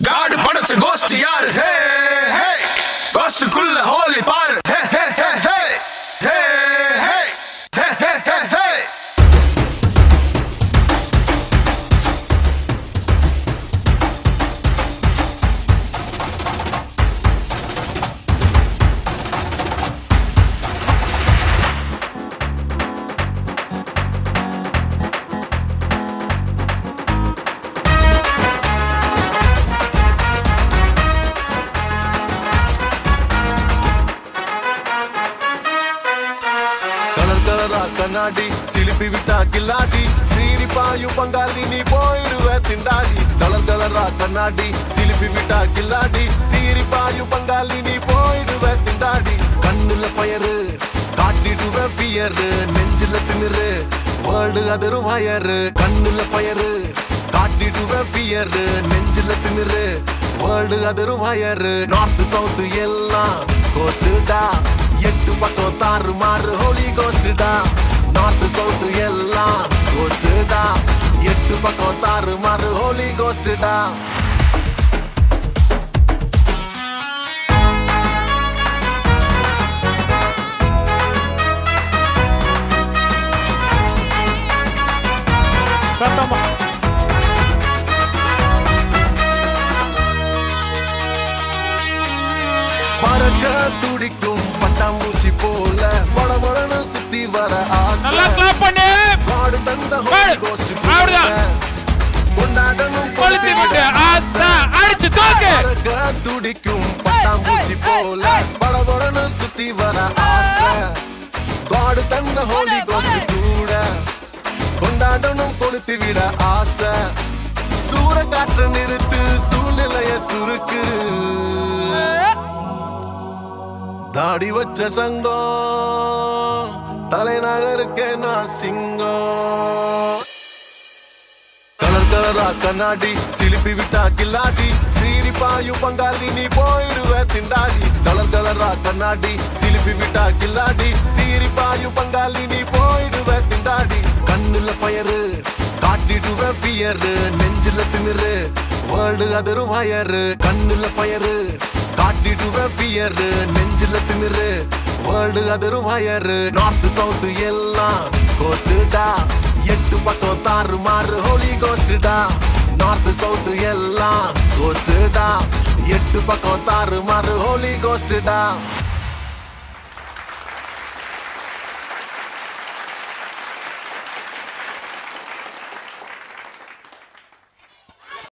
காடு படைச்ச கோஸ்ட் யாரு ஹே ஹே கோஸ்டுக்குள்ள ஹோலி பாரு ஹே ஹே ஹே ஹே ஹே ஹே ஹே ஹே ஹே ஹே கலர் கலரா கண்ணாடி சிலிப்பி விட்டா கில்லாடி சீரி பாயும் பங்காளி நீ போயிடுவ திண்டாடி கலர் கலரா கண்ணாடி சிலிப்பி விட்டா கில்லாடி சீரி பாயும் பங்காளி நீ போயிடுவ திண்டாடி கண்ணுல ஃபயரு காட்டிடுவ ஃபியரு நெஞ்சில திமிரு வேர்ல்டு அதிரும் வயரு கண்ணுல ஃபயரு காட்டிடுவ ஃபியரு நெஞ்சில திமிரு வேர்ல்டு அதிரும் வயரு நார்த் சவுத் எல்லாம் கோஸ்டுடா எட்டு பக்கம் தாறு மாறு ஹோலி கோஸ்டுடா நார்த் சவுத் எல்லாம் கோஸ்டுடா எட்டு பக்கம் தாறு மாறு ஹோலி கோஸ்டுடா சத்தமா பறக்க துடிக்கும் பட்டாம்பூச்சி போல படபடன்னு சுத்தி வர ஆசை நல்லா கிளாப் பண்ணு காடு தந்த பாடு. ஹோலி கோஸ்ட் அப்படிதான். கொண்டாடணும் கொளுத்தி விட்டு ஆசா அடிச்சு தூக்கு பறக்க துடிக்கும் பட்டாம்பூச்சி போல படபடன்னு சுத்தி வர ஆசை காடு தந்த ஹோலி கோஸ்ட் கூட கொண்டாடணும் கொளுத்தி விட ஆசை சூற காற்று நிறுத்து சூழ்நிலைய சுருக்கு தாடி வச்ச சங்கம் தலைநகருக்கே நான் சிங்கம் கலர் கலரா கண்ணாடி சிலிப்பி விட்டா கில்லாடி சீரி பாயும் பங்காளி நீ போயிடுவ திண்டாடி கலர் கலரா கண்ணாடி சிலிப்பி விட்டா கில்லாடி சீரி பாயும் பங்காளி நீ போயிடுவ திண்டாடி கண்ணுல ஃபயரு காட்டிடுவ ஃபியரு நெஞ்சில திமிரு வேர்ல்டு அதிரும் வயரு கண்ணுல ஃபயரு காட்டிடுவ ஃபியரு நெஞ்சில திமிரு வேர்ல்டு அதிரும் வயரு நார்த் சவுத் எல்லாம் கோஸ்டுடா எட்டு பக்கம் தாறு மாறு ஹோலி கோஸ்டுடா நார்த் சவுத் எல்லாம் கோஸ்டுடா எட்டு பக்கம் தாறு மாறு ஹோலி கோஸ்டுடா